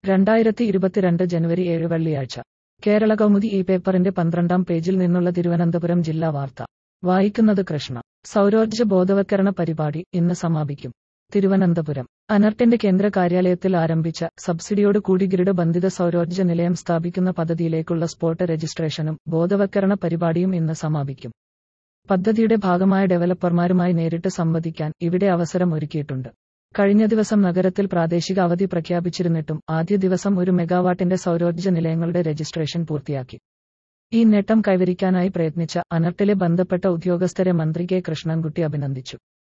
രണ്ടായിരത്തി ഇരുപത്തിരണ്ട് ജനുവരി ഏഴ് വെള്ളിയാഴ്ച കേരള കൗമുദി ഈ പേപ്പറിന്റെ പന്ത്രണ്ടാം പേജിൽ നിന്നുള്ള തിരുവനന്തപുരം ജില്ലാ വാർത്ത വായിക്കുന്നത് കൃഷ്ണ സൗരോർജ്ജ ബോധവൽക്കരണ പരിപാടി ഇന്ന് സമാപിക്കും തിരുവനന്തപുരം അനർട്ടിന്റെ കേന്ദ്ര കാര്യാലയത്തിൽ ആരംഭിച്ച സബ്സിഡിയോട് കൂടി ഗ്രിഡ് ബന്ധിത സൗരോർജ്ജ നിലയം സ്ഥാപിക്കുന്ന പദ്ധതിയിലേക്കുള്ള സ്പോട്ട് രജിസ്ട്രേഷനും ബോധവൽക്കരണ പരിപാടിയും ഇന്ന് സമാപിക്കും പദ്ധതിയുടെ ഭാഗമായ ഡെവലപ്പർമാരുമായി നേരിട്ട് സംവദിക്കാൻ ഇവിടെ അവസരം ഒരുക്കിയിട്ടുണ്ട് കഴിഞ്ഞ ദിവസം നഗരത്തിൽ പ്രാദേശിക അവധി പ്രഖ്യാപിച്ചിരുന്നിട്ടും ആദ്യ ദിവസം ഒരു മെഗാവാട്ടിന്റെ സൗരോർജ്ജ നിലയങ്ങളുടെ രജിസ്ട്രേഷൻ പൂർത്തിയാക്കി ഈ നേട്ടം കൈവരിക്കാനായി പ്രയത്നിച്ച അനർട്ടിലെ ബന്ധപ്പെട്ട ഉദ്യോഗസ്ഥരെ മന്ത്രി കെ കൃഷ്ണൻകുട്ടി അഭിനന്ദിച്ചു